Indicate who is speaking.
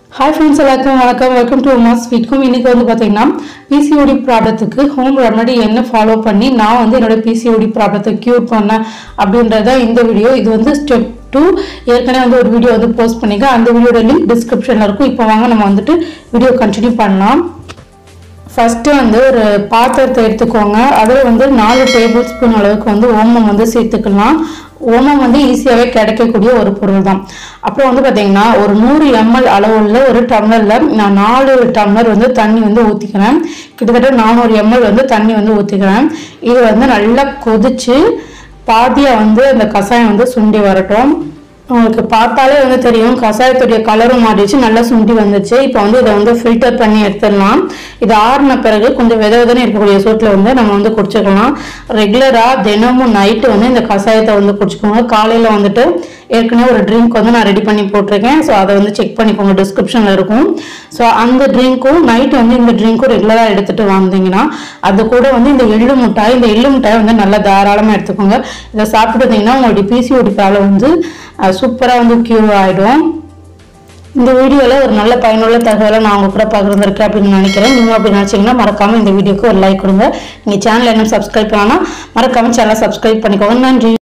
Speaker 1: hi friends எல்லாருக்கும் வணக்கம் welcome to Uma sweet home இன்னைக்கு வந்து பார்த்தீங்கன்னா பிசிஓடி ப்ராப்ளத்துக்கு ஹோம் ரெமடி என்ன ஃபாலோ பண்ணி நான் வந்து என்னோட பிசிஓடி ப்ராப்ளத்தை க்யூர் பண்ணேன் அப்படின்றத இந்த வீடியோ இது வந்து ஸ்டெப் டூ ஏற்கனவே வந்து ஒரு வீடியோ வந்து போஸ்ட் பண்ணிக்க அந்த வீடியோட லிங்க் டிஸ்கிரிப்ஷனில் இருக்கும் இப்போ வாங்க நம்ம வந்துட்டு வீடியோ கண்டினியூ பண்ணலாம் ஃபஸ்ட்டு வந்து ஒரு பாத்திரத்தை எடுத்துக்கோங்க அதில் வந்து நாலு டேபிள் ஸ்பூன் அளவுக்கு வந்து ஓமம் வந்து சேர்த்துக்கலாம் ஓமம் வந்து ஈஸியாகவே கிடைக்கக்கூடிய ஒரு பொருள் தான் அப்புறம் வந்து பார்த்தீங்கன்னா ஒரு நூறு எம்எல் அளவுள்ள ஒரு டம்ளரில் நான் நாலு டம்ளர் வந்து தண்ணி வந்து ஊற்றிக்கிறேன் கிட்டத்தட்ட நானூறு எம்எல் வந்து தண்ணி வந்து ஊற்றிக்கிறேன் இது வந்து நல்லா கொதிச்சு பாதியாக வந்து அந்த கஷாயம் வந்து சுண்டி வரட்டும் உங்களுக்கு பார்த்தாலே வந்து தெரியும் கஷாயத்துடைய கலரும் மாறிடுச்சு நல்லா சுண்டி வந்துச்சு இப்போ வந்து இதை வந்து ஃபில்டர் பண்ணி எடுத்துடலாம் இது ஆறின பிறகு கொஞ்சம் வித விதன்னு இருக்கக்கூடிய சூட்டில் வந்து நம்ம வந்து குடிச்சுக்கலாம் ரெகுலராக தினமும் நைட்டு வந்து இந்த கஷாயத்தை வந்து குடிச்சுக்கோங்க காலையில் வந்துட்டு ஏற்கனவே ஒரு ட்ரிங்க் வந்து நான் ரெடி பண்ணி போட்டிருக்கேன் ஸோ அதை வந்து செக் பண்ணிக்கோங்க டிஸ்கிரிப்ஷனில் இருக்கும் ஸோ அந்த ட்ரிங்க்கும் நைட் வந்து இந்த ட்ரிங்க்கும் ரெகுலராக எடுத்துகிட்டு வந்தீங்கன்னா அது கூட வந்து இந்த எள்ளு மிட்டாய் இந்த எள்ளு மிட்டாய் வந்து நல்லா தாராளமாக எடுத்துக்கோங்க இதை சாப்பிட்டு வந்தீங்கன்னா உங்களுடைய பிசிஓடி ப்ராப்ளம் வந்து சூப்பராக வந்து க்யூர் ஆகிடும் இந்த வீடியோவில் ஒரு நல்ல பயனுள்ள தகவலை நான் உங்க கூட பகிர்ந்திருக்கேன் அப்படின்னு நினைக்கிறேன் நீங்கள் அப்படி நினச்சிங்கன்னா மறக்காமல் இந்த வீடியோக்கு ஒரு லைக் கொடுங்க நீங்கள் சேனல் என்ன சப்ஸ்கிரைப் பண்ணால் மறக்காமல் சேனலை சப்ஸ்கிரைப் பண்ணிக்கோங்க நன்றி